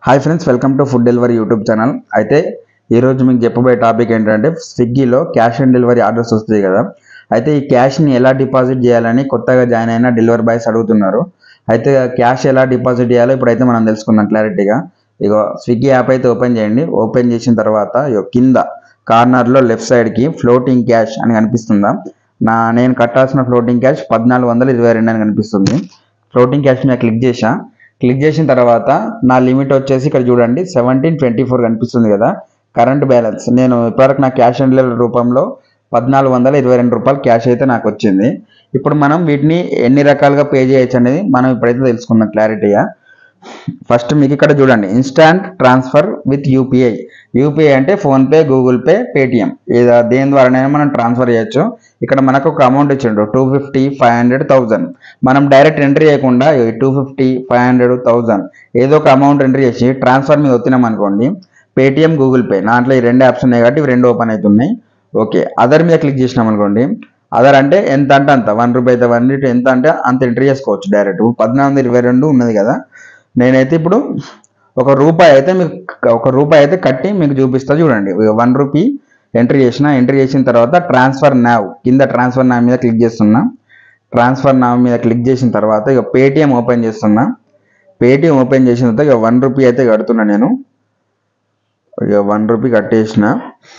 hi friends welcome to food delivery YouTube channel అయితే ఈరోజు మీకు చెప్పబోయే టాపిక్ ఏంటంటే స్విగ్గీలో క్యాష్ ఆన్ డెలివరీ ఆర్డర్స్ వస్తాయి కదా అయితే ఈ క్యాష్ని ఎలా డిపాజిట్ చేయాలని కొత్తగా జాయిన్ అయిన డెలివరీ బాయ్స్ అడుగుతున్నారు అయితే క్యాష్ ఎలా డిపాజిట్ చేయాలో ఇప్పుడైతే మనం తెలుసుకుందాం క్లారిటీగా ఇగో స్విగ్గీ యాప్ అయితే ఓపెన్ చేయండి ఓపెన్ చేసిన తర్వాత ఇగో కింద కార్నర్లో లెఫ్ట్ సైడ్కి ఫ్లోటింగ్ క్యాష్ అని కనిపిస్తుందా నా నేను కట్టాల్సిన ఫ్లోటింగ్ క్యాష్ పద్నాలుగు వందల ఇరవై రెండు అని కనిపిస్తుంది ఫ్లోటింగ్ క్యాష్ మీద క్లిక్ చేసా క్లిక్ చేసిన తర్వాత నా లిమిట్ వచ్చేసి ఇక్కడ చూడండి సెవెంటీన్ ట్వంటీ ఫోర్ కనిపిస్తుంది కదా కరెంట్ బ్యాలెన్స్ నేను ఇప్పటివరకు నా క్యాష్ ఆన్ డెలివరీ రూపంలో పద్నాలుగు వందల ఇరవై రెండు రూపాయలు క్యాష్ అయితే నాకు వచ్చింది ఇప్పుడు మనం వీటిని ఎన్ని రకాలుగా పే చేయొచ్చు అనేది మనం ఇప్పుడైతే తెలుసుకుందాం క్లారిటీగా ఫస్ట్ మీకు ఇక్కడ చూడండి instant transfer with UPI UPI అంటే ఫోన్పే గూగుల్ పే పేటిఎం ఏదో దేని ద్వారానైనా మనం ట్రాన్స్ఫర్ చేయొచ్చు ఇక్కడ మనకు ఒక అమౌంట్ ఇచ్చిండు two fifty five hundred thousand మనం డైరెక్ట్ ఎంట్రీ చేయకుండా two fifty five hundred thousand ఏదో ఒక అమౌంట్ ఎంట్రీ చేసి ట్రాన్స్ఫర్ మీద వచ్చినాం అనుకోండి పేటిఎం గూగుల్ పే దాంట్లో ఈ రెండు యాప్స్ ఉన్నాయి కాబట్టి ఇవి రెండు ఓపెన్ అవుతున్నాయి ఓకే అదర్ మీద క్లిక్ చేసినాం అనుకోండి అదర్ అంటే ఎంత అంటే అంత వన్ రూపీ అయితే వన్ రూపీ ఎంత అంటే అంత ఎంట్రీ చేసుకోవచ్చు డైరెక్ట్ పద్నాలుగు వందల ఇరవై రెండు ఉన్నది కదా నేనైతే ఇప్పుడు ఒక రూపాయి అయితే మీకు ఒక రూపాయి అయితే కట్టి మీకు చూపిస్తా చూడండి వన్ రూపీ ఎంట్రీ చేసిన ఎంట్రీ చేసిన తర్వాత ట్రాన్స్ఫర్ నావ్ కింద ట్రాన్స్ఫర్ నావ్ మీద క్లిక్ చేస్తున్నా ట్రాన్స్ఫర్ నావ్ మీద క్లిక్ చేసిన తర్వాత ఇక పేటిఎం ఓపెన్ చేస్తున్నా పేటిఎం ఓపెన్ చేసిన తర్వాత ఇక వన్ రూపీ అయితే కడుతున్నా నేను ఇక వన్ రూపీ కట్టేసిన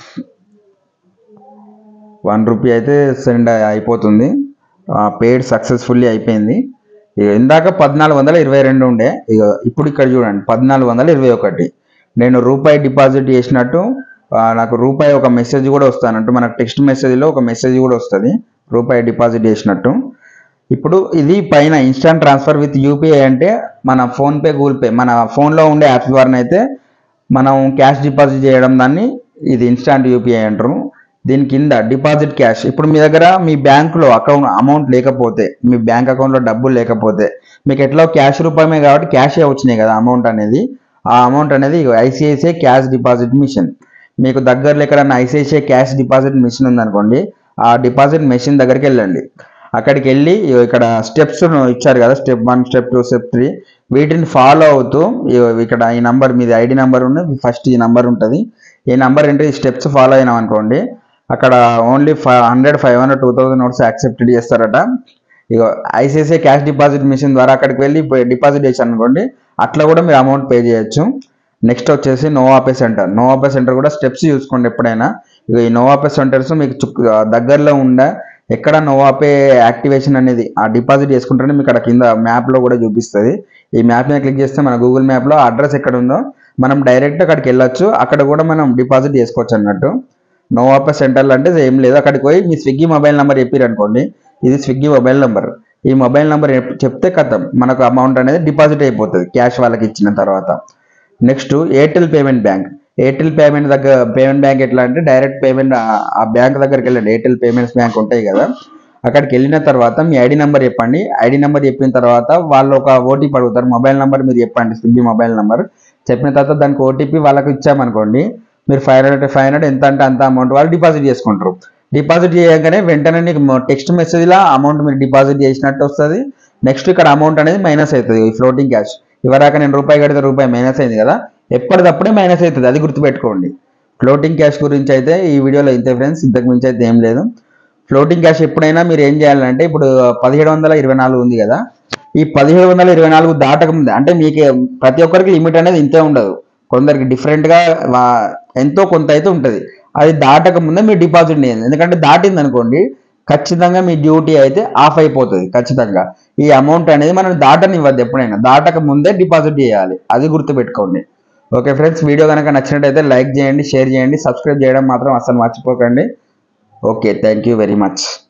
వన్ రూపీ అయితే సెండ్ అయిపోతుంది పేడ్ సక్సెస్ఫుల్లీ అయిపోయింది ఇక ఇందాక పద్నాలుగు వందల ఇరవై రెండు ఉండే ఇక ఇప్పుడు ఇక్కడ చూడండి పద్నాలుగు వందల ఇరవై ఒకటి నేను రూపాయి డిపాజిట్ చేసినట్టు ఆ, నాకు రూపాయి ఒక మెసేజ్ కూడా వస్తానంటూ మనకు టెక్స్ట్ మెసేజ్లో ఒక మెసేజ్ కూడా వస్తుంది రూపాయి డిపాజిట్ చేసినట్టు ఇప్పుడు ఇది పైన ఇన్స్టాంట్ ట్రాన్స్ఫర్ విత్ యూపీఐ అంటే మన ఫోన్పే గూగుల్ పే మన ఫోన్లో ఉండే యాప్స్ ద్వారా అయితే మనం క్యాష్ డిపాజిట్ చేయడం దాన్ని ఇది ఇన్స్టాంట్ యూపీఐ అంటారు దీని కింద డిపాజిట్ క్యాష్ ఇప్పుడు మీ దగ్గర మీ బ్యాంకులో అకౌంట్ అమౌంట్ లేకపోతే మీ బ్యాంక్ అకౌంట్లో డబ్బులు లేకపోతే మీకు ఎట్లా క్యాష్ రూపమే కాబట్టి క్యాషే వచ్చినాయి కదా అమౌంట్ అనేది ఆ అమౌంట్ అనేది ఐసిఐసిఐ క్యాష్ డిపాజిట్ మిషన్ మీకు దగ్గరలో ఎక్కడన్నా ఐసిఐసిఐ క్యాష్ డిపాజిట్ మిషన్ ఉందనుకోండి ఆ డిపాజిట్ మెషిన్ దగ్గరికి వెళ్ళండి అక్కడికి వెళ్ళి ఇగో ఇక్కడ స్టెప్స్ ఇచ్చారు కదా step one step two step three వీటిని ఫాలో అవుతూ ఇగో ఇక్కడ ఈ నంబర్ మీది ఐడి నంబర్ ఉంది ఫస్ట్ ఈ నంబర్ ఉంటుంది ఈ నంబర్ ఏంటి స్టెప్స్ ఫాలో అయినాం అనుకోండి అక్కడ only five hundred five hundred two thousand notes accepted చేస్తారట ఇక ఐసిఐసిఐ క్యాష్ డిపాజిట్ మిషన్ ద్వారా అక్కడికి వెళ్ళి డిపాజిట్ చేశాను అనుకోండి అట్లా కూడా మీరు అమౌంట్ పే చేయొచ్చు నెక్స్ట్ వచ్చేసి నోవాపే సెంటర్ నోవాపే సెంటర్ కూడా స్టెప్స్ చూసుకోండి ఎప్పుడైనా ఇక ఈ నోవాపే సెంటర్స్ మీకు చుక్- దగ్గరలో ఉండే ఎక్కడ నోవాపే యాక్టివేషన్ అనేది ఆ డిపాజిట్ చేసుకుంటేనే మీకు అక్కడ కింద మ్యాప్లో కూడా చూపిస్తుంది ఈ మ్యాప్ మీద క్లిక్ చేస్తే మన గూగుల్ మ్యాప్లో అడ్రస్ ఎక్కడ ఉందో మనం డైరెక్ట్ అక్కడికి వెళ్ళొచ్చు అక్కడ కూడా మనం డిపాజిట్ చేసుకోవచ్చు అన్నట్టు నోవాపే సెంటర్లు అంటే ఏం లేదు అక్కడికి పోయి మీ స్విగ్గీ మొబైల్ నెంబర్ చెప్పారు అనుకోండి ఇది స్విగ్గీ మొబైల్ నెంబర్ ఈ మొబైల్ నెంబర్ చెప్తే కథం మనకు అమౌంట్ అనేది డిపాజిట్ అయిపోతుంది క్యాష్ వాళ్ళకి ఇచ్చిన తర్వాత next Airtel payment bank Airtel payment దగ్గర పేమెంట్ బ్యాంక్ ఎట్లా అంటే డైరెక్ట్ పేమెంట్ ఆ బ్యాంక్ దగ్గరికి వెళ్ళండి ఎయిర్టెల్ పేమెంట్స్ బ్యాంక్ ఉంటాయి కదా అక్కడికి వెళ్ళిన తర్వాత మీ ఐడి నెంబర్ చెప్పండి ఐడి నెంబర్ చెప్పిన తర్వాత వాళ్ళు ఒక ఓటీపీ అడుగుతారు మొబైల్ నెంబర్ మీరు చెప్పండి స్విగ్గీ మొబైల్ నెంబర్ చెప్పిన తర్వాత దానికి ఓటీపీ వాళ్ళకి ఇచ్చామనుకోండి మీరు ఫైవ్ హండ్రెడ్ ఫైవ్ హండ్రెడ్ ఎంత అంటే అంత అమౌంట్ వాళ్ళు డిపాజిట్ చేసుకుంటారు డిపాజిట్ చేయగానే వెంటనే నీకు టెక్స్ట్ మెసేజ్లో అమౌంట్ మీరు డిపాజిట్ చేసినట్టు వస్తుంది నెక్స్ట్ ఇక్కడ అమౌంట్ అనేది మైనస్ అవుతుంది ఈ ఫ్లోటింగ్ క్యాష్ ఇవరాక నేను రూపాయి కడితే రూపాయి మైనస్ అయింది కదా ఎప్పటికప్పుడే మైనస్ అవుతుంది అది గుర్తుపెట్టుకోండి ఫ్లోటింగ్ క్యాష్ గురించి అయితే ఈ వీడియోలో ఇంతే ఫ్రెండ్స్ ఇంతకు మించి అయితే ఏం లేదు ఫ్లోటింగ్ క్యాష్ ఎప్పుడైనా మీరు ఏం చేయాలంటే ఇప్పుడు పదిహేడు వందల ఇరవై నాలుగు ఉంది కదా ఈ పదిహేడు వందల ఇరవై నాలుగు దాటక ముందే అంటే మీకు ప్రతి ఒక్కరికి లిమిట్ అనేది ఇంతే ఉండదు కొందరికి డిఫరెంట్గా ఎంతో కొంత అయితే ఉంటుంది అది దాటక ముందే మీరు డిపాజిట్ చేయండి ఎందుకంటే దాటింది అనుకోండి ఖచ్చితంగా మీ డ్యూటీ అయితే ఆఫ్ అయిపోతుంది ఖచ్చితంగా ఈ అమౌంట్ అనేది మనం దాటనివ్వద్దు ఎప్పుడైనా దాటక ముందే డిపాజిట్ చేయాలి అది గుర్తుపెట్టుకోండి ఓకే ఫ్రెండ్స్ వీడియో కనుక నచ్చినట్టయితే లైక్ చేయండి షేర్ చేయండి సబ్స్క్రైబ్ చేయడం మాత్రం అసలు మర్చిపోకండి okay thank you very much